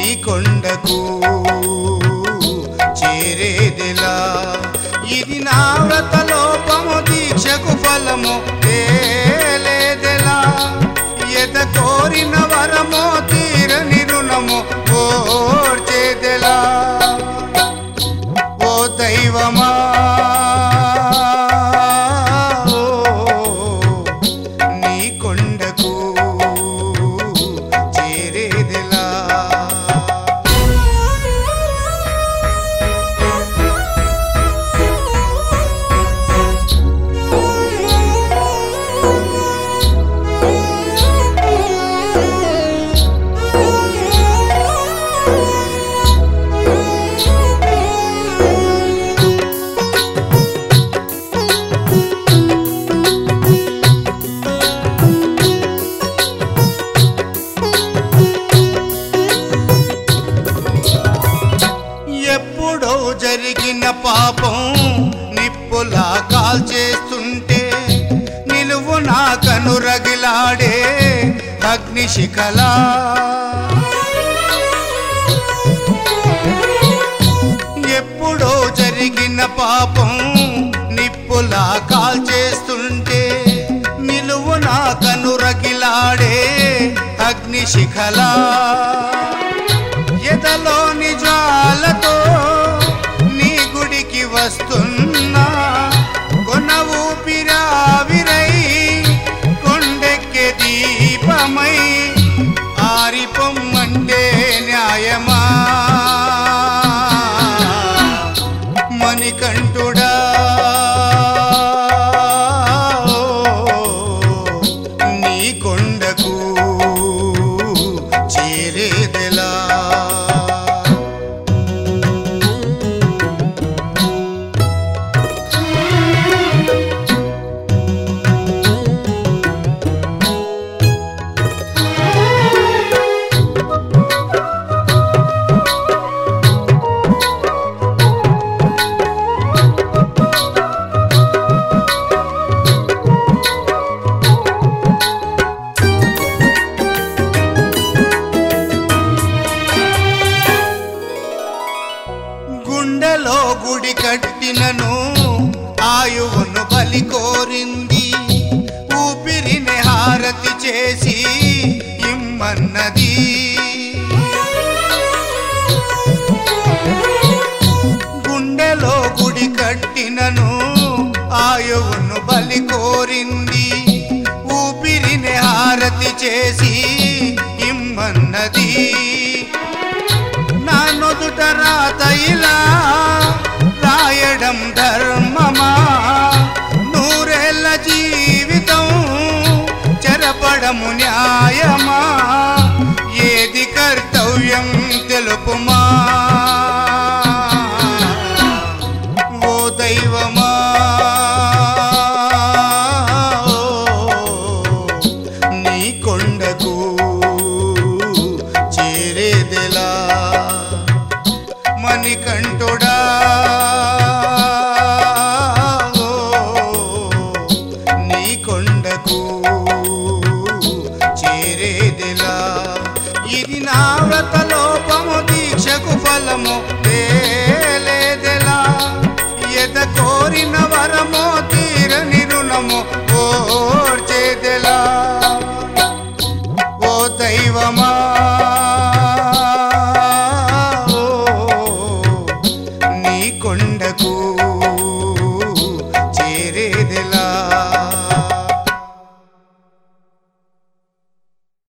నీ కొండకు చేరేదిలా ఇది నా వ్రత లోపము దీక్షకు ఫలము తేలేదెలా ఎద కోరిన వరమో తీరని రుణము కోర్చేదెలా ఓ దైవమా ఓ, నీ కొండకు చేరేదిలా ఎప్పుడో జరిగిన పాపం నిప్పులా కాల్చేస్తుంటే నిలువు నా కనురగిలాడే అగ్నిశిఖలా ఎప్పుడో జరిగిన పాపం నిప్పులా కాల్చేస్తుంటే నిలువు నా కనురగిలాడే అగ్నిశిఖలా ఎదలోని జ్వాలతో నీ గుడికి వస్తున్నా కొన ఊపిరావిరై కొండెక్కే దీపమై ఆరిపొమ్మంటే న్యాయమా మణికంఠుడా ఓ, నీ కొండకు చేరేదెలా గుండెలో గుడి కట్టినను ఆయువును బలి కోరింది ఊపిరిని హారతి చేసి ఇమ్మన్నది గుండెలో గుడి కట్టినను ఆయువును బలి కోరింది ఊపిరిని హారతి చేసి ఇమ్మన్నది నా నొదుట రాత ఇలా రాయడం ధర్మమా నూరేళ్ల జీవితం చెరపడము న్యాయమా ఏది కర్తవ్యం తెలుపుమా ఓ దైవమా ఓ, నీ కొండకు చేరేదెలా మణికంఠుడా ఓ, నీ కొండకు చేరేదెలా ఇది నా వ్రత లోపము దీక్షకు ఫలము తేలేదెలా ఎద కోరిన వరమో తీరని రుణము కోర్చేదెలా ఓ దైవమా ఓ, నీ కొండకు